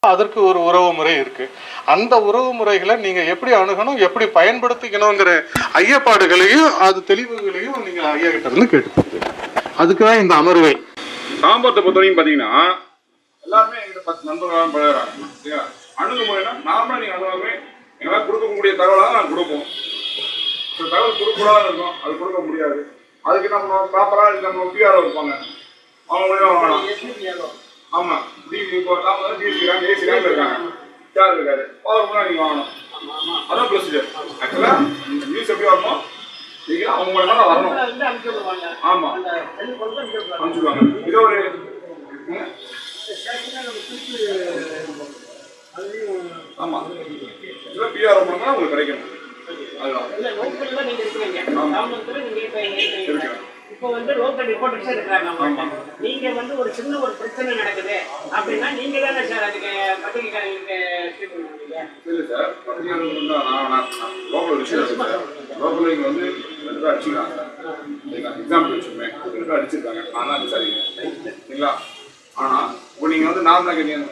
அதற்கு ஒரு உறவு முறை இருக்கு அந்த உறவு முறைகளை நீங்க எப்படி அணுகணும் எப்படி பயன்படுத்திக்கணுங்கிற ஐயப்பாடுகளையும் அது தெளிவுகளையும் நீங்க ஐயா கிட்ட இருந்து கேட்டு அதுக்கு தான் இந்த அமர்வை தாம்பரத்தை பொறுத்த வரைக்கும் பார்த்தீங்கன்னா எல்லாருமே எங்கிட்ட பத்து நண்பர்களாக பழகிறாங்க சரிங்களா அணுகுமுறைனா நார்மலாக நீங்கள் அணுகுமுறை எங்களால் கொடுக்கக்கூடிய தகவலாக தான் நாங்கள் கொடுப்போம் சில தகவல் கொடுக்கூடாது இருக்கும் அது கொடுக்க முடியாது அதுக்கு நம்ம ப்ராப்பராக நம்ம பிஆர்ஓ இருப்பாங்க அவங்க மூலியமா வாங்கலாம் ஆமாம் டி இப்போ Tambaram DSC rank AC rank இருக்காங்க யார் இருக்காரு அவர் மூலம் நீங்கள் வாங்கணும் அதான் ப்ரொசீஜர் ஆக்சுவலாக இந்த நியூஸ் எப்படி வரணும் நீங்கள் அவங்க மூலமாக தான் வரணும் ஆமாம் அனுப்பிச்சுடுவாங்க இது ஒரு ம்? ஆமா இதுல பிஆர் மூலமா உங்களுக்கு கிடைக்கும் அதுதான் இருக்கிறேன் இப்போ வந்து லோக்கல் ரிப்போர்ட்டர்ஸ் இருக்காங்க நம்மகிட்ட. நீங்க வந்து ஒரு சின்ன ஒரு பிரச்சனை நடக்குது அப்படின்னா நீங்க தானே சார் அதுக்கு பத்திரிகைக்காரங்களுக்கு treatment பண்ணுவீங்க? இல்ல சார் பத்திரிகை வந்து நான் நான் லோக்கல் விஷயம் இருக்கு சார் லோக்கல் இங்க வந்து ரெண்டு பேர் அடிச்சுக்கிறாங்க சரிங்களா எக்ஸாம்பிள் வச்சுக்கோமே ரெண்டு பேர் அடிச்சிருக்காங்க நான் தான் விசாரிக்கிறேன் சரிங்களா ஆனா இப்போ நீங்க வந்து நார்மலா கேட்டீங்க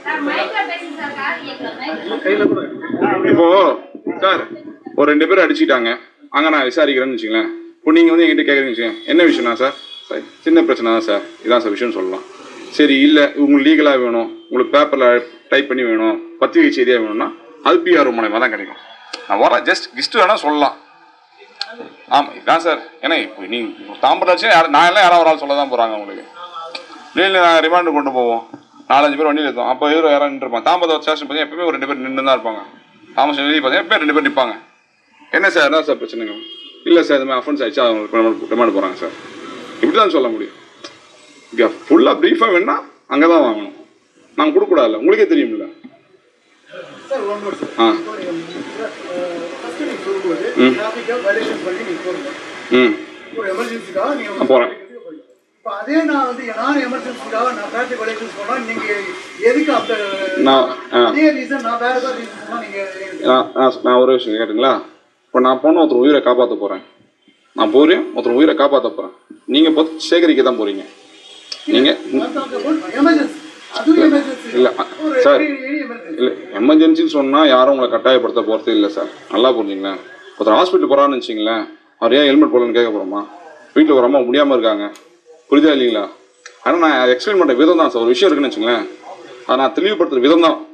இப்போ சார் ஒரு ரெண்டு பேர் அடிச்சுக்கிட்டாங்க அங்க நான் விசாரிக்கிறேன்னு வச்சுங்களேன் இப்போ நீங்க வந்து என்கிட்ட கேட்குறீங்க வச்சுக்கோங்க என்ன விஷயம்னா சார் சார் சின்ன பிரச்சனை தான் சார் இதான் சார் விஷயம்னு சொல்லலாம் சரி இல்லை உங்களுக்கு லீகலாக வேணும் உங்களுக்கு பேப்பரில் டைப் பண்ணி வேணும் பத்திரிகை செய்தியாக வேணும்னா அது பிஆர் மூலயமா தான் கிடைக்கும் நான் வர ஜஸ்ட் கிஸ்ட் வேணால் சொல்லலாம் ஆமாம் இதான் சார் ஏன்னா இப்போ நீங்கள் தாம்பராட்சி யார் நான் எல்லாம் யாராவது ஒரு ஆள் சொல்ல தான் போகிறாங்க உங்களுக்கு வெளியில் நாங்கள் ரிமாண்டு கொண்டு போவோம் நாலஞ்சு பேர் வண்டியில் எடுத்தோம் அப்போ எதிரும் யாராவது நின்றுருப்பாங்க தாம்பரம் ஸ்டேஷன் பார்த்தீங்கன்னா எப்பவுமே ஒரு ரெண்டு பேர் நின்று தான் இருப்பாங்க தாமஸ் வெளியே பார்த்தீங்கன்னா எப்பயும் ரெண்டு பேர் நிற்பாங்க என்ன சார் என்ன சார் பிரச்சனைங்க இல்லை சார் இது மாதிரி அஃபென்ஸ் ஆயிடுச்சு அவங்க ரிமாண்ட் போகிறாங்க சார் இப்படி தான் சொல்ல முடியும் இங்கே ஃபுல்லாக ப்ரீஃபாக வேணா அங்கே தான் வாங்கணும் நாங்கள் கொடுக்கக்கூடாதுல்ல உங்களுக்கே தெரியும்ல சார் ஒன் மோர் சார் ஆ இப்போ நீங்கள் ஃபஸ்ட்டு நீங்கள் சொல்லும்போது ம். டிராஃபிக்காக வயலேஷன் பண்ணி நீங்கள் போகிறீங்க ம் ஒரு எமர்ஜென்சிக்காக நீங்கள் நான் போறேன். இப்போ அதே நான் வந்து நான் எமர்ஜென்சிக்காக நான் டிராஃபிக் வயலேஷன்ஸ் போனால் நீங்கள் எதுக்கு அந்த நான் ஆ அதே ரீசன் நான் வேறு ஏதாவது ரீசன் சொன்னால் நீங்கள் நான் நான் நான் ஒரு விஷயம் கேட்டுங்களா இப்போ நான் போன ஒருத்தர் உயிரை காப்பாற்ற போகிறேன் நான் போகிறேன் ஒருத்தர் உயிரை காப்பாற்ற போகிறேன் நீங்கள் பார்த்து சேகரிக்க தான் போகிறீங்க நீங்கள் எமர்ஜென்சி அதுவும் எமர்ஜென்சி இல்ல, ஒரு சார். எமர்ஜென்சி இல்லை எமர்ஜென்சின்னு சொன்னால் யாரும் உங்களை கட்டாயப்படுத்த போகிறது இல்லை சார் நல்லா புரிஞ்சுங்களேன் ஒருத்தர் ஹாஸ்பிட்டல் போகிறான்னு வச்சிங்களேன் அவர் ஏன் ஹெல்மெட் போடலன்னு கேட்க போகிறோமா வீட்டில் ஒரு அம்மா முடியாமல் இருக்காங்க புரியுதா இல்லைங்களா ஆனால் நான் எக்ஸ்பிளைன் பண்ணுற விதம் தான் சார் ஒரு விஷயம் இருக்குன்னு வச்சுங்களேன் அதை நான் தெளிவுபடுத்துகிற விதம் தான்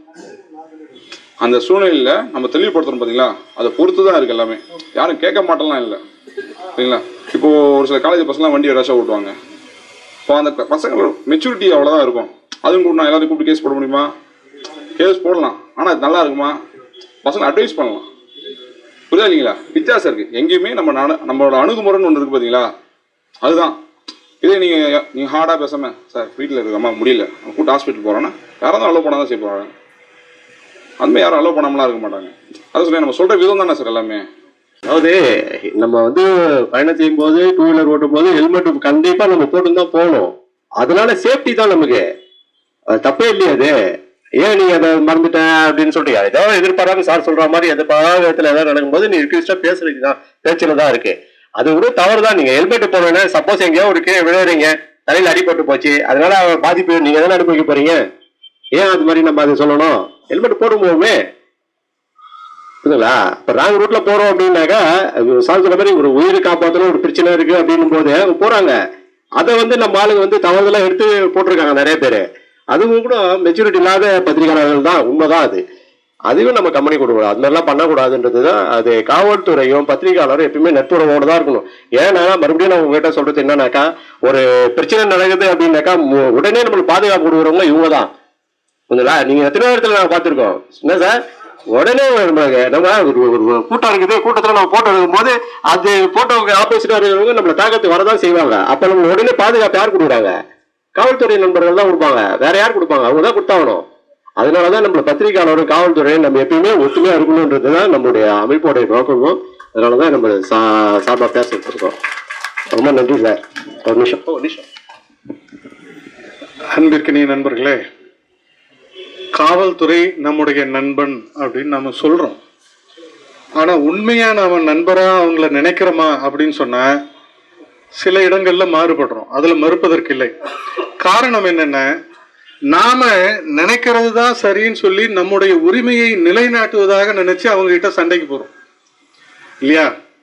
அந்த சூழ்நிலையில் நம்ம தெளிவுபடுத்துறோம் பார்த்தீங்களா அதை பொறுத்து தான் இருக்குது எல்லாமே யாரும் கேட்க மாட்டலாம் இல்லை சரிங்களா இப்போ ஒரு சில காலேஜ் பசங்களாம் வண்டி ரஷ்ஷாக ஓட்டுவாங்க இப்போ அந்த பசங்களோட மெச்சூரிட்டி அவ்வளோதான் இருக்கும் அதுவும் கூட நான் எல்லாத்தையும் கூப்பிட்டு கேஸ் போட முடியுமா கேஸ் போடலாம் ஆனால் அது நல்லா இருக்குமா பசங்க அட்வைஸ் பண்ணலாம் புரியுதா இல்லைங்களா வித்தியாசம் இருக்குது எங்கேயுமே நம்ம நட- நம்மளோட அணுகுமுறைன்னு ஒன்று இருக்குது பார்த்தீங்களா அதுதான் இதே நீங்கள் நீங்கள் ஹார்டாக பேசாம சார் வீட்டில் இருக்கம்மா முடியல நான் கூட்டு ஹாஸ்பிட்டல் போகிறோன்னா யாராவது அலோவ் பண்ணால் தான் செய்ய போகிறாங்க அதுமாதிரி யாரும் அலோவ் பண்ணாமலாம் இருக்க மாட்டாங்க அதை சொல்லி நம்ம சொல்கிற விதம் தானே சார் எல்லாமே அதாவது நம்ம வந்து பயணம் செய்யும் போது டூ வீலர் ஓட்டும் போது ஹெல்மெட் கண்டிப்பா நம்ம போட்டு தான் போகணும் அதனால சேஃப்டி தான் நமக்கு அது தப்பே இல்லையா அது ஏன் நீ அதை மறந்துட்டேன் அப்படின்னு சொல்றீங்க ஏதோ எதிர்பாராம சார் சொல்ற மாதிரி எதிர்பாராத விதத்துல ஏதாவது நடக்கும்போது நீ ரிக்வெஸ்டா பேசுறது தான் பேச்சுல தான் இருக்கு அது கூட தவறு தான் நீங்க ஹெல்மெட் போனோன்னா சப்போஸ் எங்கேயோ ஒரு கீழே விழுறீங்க தலையில அடிபட்டு போச்சு அதனால பாதிப்பு நீங்க தானே அனுபவிக்க போறீங்க ஏன் அது மாதிரி நம்ம அதை சொல்லணும் ஹெல்மெட் போடும்போதுமே புரியுதுங்களா இப்போ ராங் ரூட்ல போறோம் அப்படின்னாக்கா அது சார் சொன்ன மாதிரி ஒரு உயிரை காப்பாற்றணும் ஒரு பிரச்சனை இருக்கு அப்படின்னும் போது அவங்க போறாங்க அதை வந்து நம்ம ஆளுங்க வந்து தவறுதலா எடுத்து போட்டிருக்காங்க நிறைய பேர் அதுவும் கூட மெச்சூரிட்டி இல்லாத பத்திரிகையாளர்கள் தான் உண்மைதான் அது அதையும் நம்ம கம்பெனி கொடுக்கக்கூடாது அது மாதிரிலாம் பண்ணக்கூடாதுன்றது தான் அது காவல்துறையும் பத்திரிகையாளரும் எப்பயுமே நட்புறவோடு தான் இருக்கணும் ஏன்னா மறுபடியும் நான் உங்ககிட்ட சொல்றது என்னன்னாக்கா ஒரு பிரச்சனை நடக்குது அப்படின்னாக்கா மு- உடனே நம்மளுக்கு பாதுகாப்பு கொடுக்குறவங்க இவங்க தான் புரியுதுங்களா நீங்க எத்தனை இடத்துல நாங்க பார்த்திருக்கோம் என்ன சார் உடனே நம்மளுக்கு நம்ம ஒரு ஒரு கூட்டம் இருக்குது கூட்டத்துல நம்ம போட்டோ எடுக்கும் போது அது போட்டோவுக்கு ஆப்போசிட்டா இருக்கிறவங்க நம்மள தாக்கத்து வரதான் செய்வாங்க அப்ப நம்ம உடனே பாதுகாப்பு யார் கொடுக்குறாங்க காவல்துறை நண்பர்கள் தான் கொடுப்பாங்க வேற யார் கொடுப்பாங்க அவங்க தான் கொடுத்தாகணும் அதனாலதான் நம்ம பத்திரிகையாளரும் காவல்துறையும் நம்ம எப்பயுமே ஒத்துமையா இருக்கணும்ன்றது தான் நம்மளுடைய அமைப்போடைய நோக்கமும் அதனாலதான் நம்ம சா சார்பா பேசிட்டு இருக்கோம் ரொம்ப நன்றி சார் ஒரு நிமிஷம் ஒரு நிமிஷம் அன்பிற்கினிய நண்பர்களே காவல்துறை நம்முடைய நண்பன் அப்படின்னு நம்ம சொல்றோம் ஆனா உண்மையா நாம நண்பரா அவங்கள நினைக்கிறோமா அப்படின்னு சொன்னா சில இடங்கள்ல மாறுபடுறோம் அதுல மறுப்பதற்கு இல்லை காரணம் என்னன்னா நாம நினைக்கிறது தான் சரின்னு சொல்லி நம்முடைய உரிமையை நிலைநாட்டுவதாக நினைச்சு அவங்க கிட்ட சண்டைக்கு போறோம் இல்லையா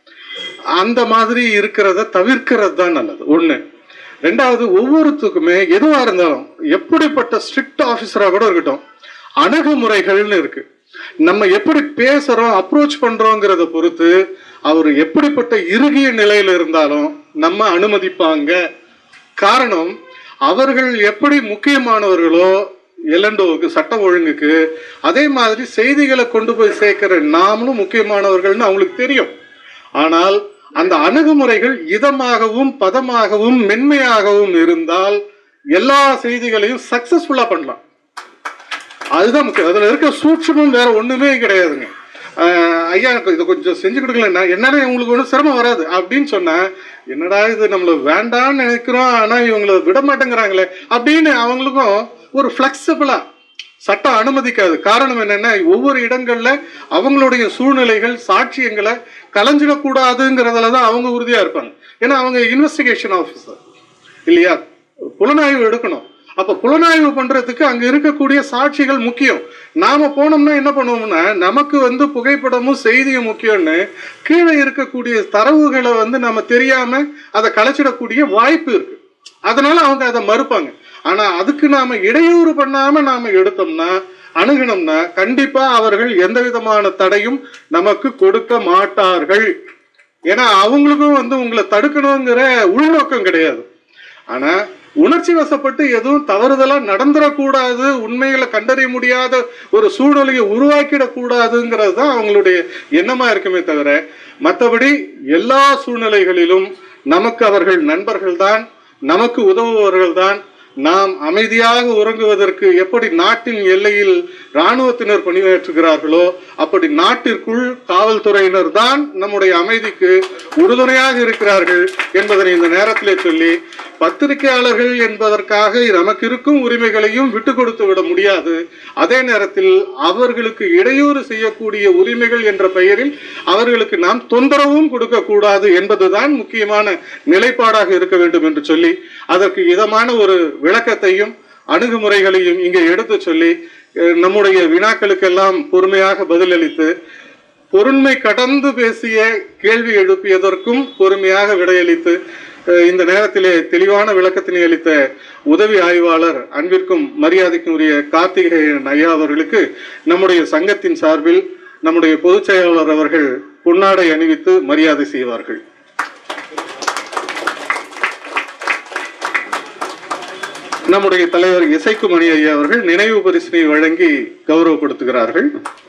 அந்த மாதிரி இருக்கிறத தவிர்க்கிறது தான் நல்லது ஒண்ணு ரெண்டாவது ஒவ்வொருத்துக்குமே எதுவா இருந்தாலும் எப்படிப்பட்ட ஸ்ட்ரிக்ட் ஆபீசரா கூட இருக்கட்டும் அணுகுமுறைகள்னு இருக்கு நம்ம எப்படி பேசுறோம் அப்ரோச் பண்றோங்கிறத பொறுத்து அவர் எப்படிப்பட்ட இறுகிய நிலையில இருந்தாலும் நம்ம அனுமதிப்பாங்க காரணம் அவர்கள் எப்படி முக்கியமானவர்களோ எல்லண்டோவுக்கு சட்டம் ஒழுங்குக்கு அதே மாதிரி செய்திகளை கொண்டு போய் சேர்க்கிற நாமளும் முக்கியமானவர்கள்னு அவங்களுக்கு தெரியும் ஆனால் அந்த அணுகுமுறைகள் இதமாகவும் பதமாகவும் மென்மையாகவும் இருந்தால் எல்லா செய்திகளையும் சக்சஸ்ஃபுல்லா பண்ணலாம் அதுதான் முக்கியம் அதுல இருக்க சூட்சமும் வேற ஒண்ணுமே கிடையாதுங்க ஆஹ் ஐயா எனக்கு இதை கொஞ்சம் செஞ்சு கொடுக்கலன்னா என்னன்னா உங்களுக்கு ஒன்றும் சிரமம் வராது அப்படின்னு சொன்னா என்னடா இது நம்மள வேண்டாம்னு நினைக்கிறோம் ஆனா இவங்களை விட மாட்டேங்கிறாங்களே அப்படின்னு அவங்களுக்கும் ஒரு ஃபிளெக்சிபிளா சட்டம் அனுமதிக்காது காரணம் என்னன்னா ஒவ்வொரு இடங்கள்ல அவங்களுடைய சூழ்நிலைகள் சாட்சியங்களை கலைஞ்சிடக்கூடாதுங்கிறதுல தான் அவங்க உறுதியா இருப்பாங்க ஏன்னா அவங்க இன்வெஸ்டிகேஷன் ஆஃபீஸர் இல்லையா புலனாய்வு எடுக்கணும் அப்ப புலனாய்வு பண்றதுக்கு அங்க இருக்கக்கூடிய சாட்சிகள் முக்கியம் நாம போனோம்னா என்ன பண்ணுவோம்னா நமக்கு வந்து புகைப்படமும் செய்தியும் முக்கியம்னு கீழே இருக்கக்கூடிய தரவுகளை வந்து நம்ம தெரியாம அதை கலைச்சிடக்கூடிய வாய்ப்பு இருக்கு அதனால அவங்க அதை மறுப்பாங்க ஆனா அதுக்கு நாம இடையூறு பண்ணாம நாம எடுத்தோம்னா அணுகணும்னா கண்டிப்பா அவர்கள் எந்த விதமான தடையும் நமக்கு கொடுக்க மாட்டார்கள் ஏன்னா அவங்களுக்கும் வந்து உங்களை தடுக்கணுங்கிற உள்நோக்கம் கிடையாது ஆனா உணர்ச்சி வசப்பட்டு எதுவும் தவறுதலா நடந்துடக்கூடாது உண்மைகளை கண்டறிய முடியாத ஒரு சூழ்நிலையை உருவாக்கிடக்கூடாதுங்கிறது தான் அவங்களுடைய எண்ணமா இருக்குமே தவிர மற்றபடி எல்லா சூழ்நிலைகளிலும் நமக்கு அவர்கள் நண்பர்கள் தான் நமக்கு உதவுபவர்கள் தான் நாம் அமைதியாக உறங்குவதற்கு எப்படி நாட்டின் எல்லையில் இராணுவத்தினர் பணியாற்றுகிறார்களோ அப்படி நாட்டிற்குள் காவல்துறையினர் தான் நம்முடைய அமைதிக்கு உறுதுணையாக இருக்கிறார்கள் என்பதனை இந்த நேரத்திலே சொல்லி பத்திரிகையாளர்கள் என்பதற்காக நமக்கு இருக்கும் உரிமைகளையும் விட்டு கொடுத்து விட முடியாது அதே நேரத்தில் அவர்களுக்கு இடையூறு செய்யக்கூடிய உரிமைகள் என்ற பெயரில் அவர்களுக்கு நாம் தொந்தரவும் கொடுக்க கூடாது என்பதுதான் முக்கியமான நிலைப்பாடாக இருக்க வேண்டும் என்று சொல்லி அதற்கு இதமான ஒரு விளக்கத்தையும் அணுகுமுறைகளையும் இங்கே எடுத்து சொல்லி அஹ், நம்முடைய வினாக்களுக்கெல்லாம் பொறுமையாக பதிலளித்து பொருண்மை கடந்து பேசிய கேள்வி எழுப்பியதற்கும் பொறுமையாக விடையளித்து அஹ், இந்த நேரத்திலே தெளிவான விளக்கத்தினை அளித்த உதவி ஆய்வாளர் அன்பிற்கும் மரியாதைக்கும் உரிய கார்த்திகேயன் ஐயா அவர்களுக்கு நம்முடைய சங்கத்தின் சார்பில் நம்முடைய பொதுச் செயலாளர் அவர்கள் பொன்னாடை அணிவித்து மரியாதை செய்வார்கள் நம்முடைய தலைவர் இசைக்குமணி ஐயா அவர்கள் நினைவு பரிசினை வழங்கி கௌரவப்படுத்துகிறார்கள்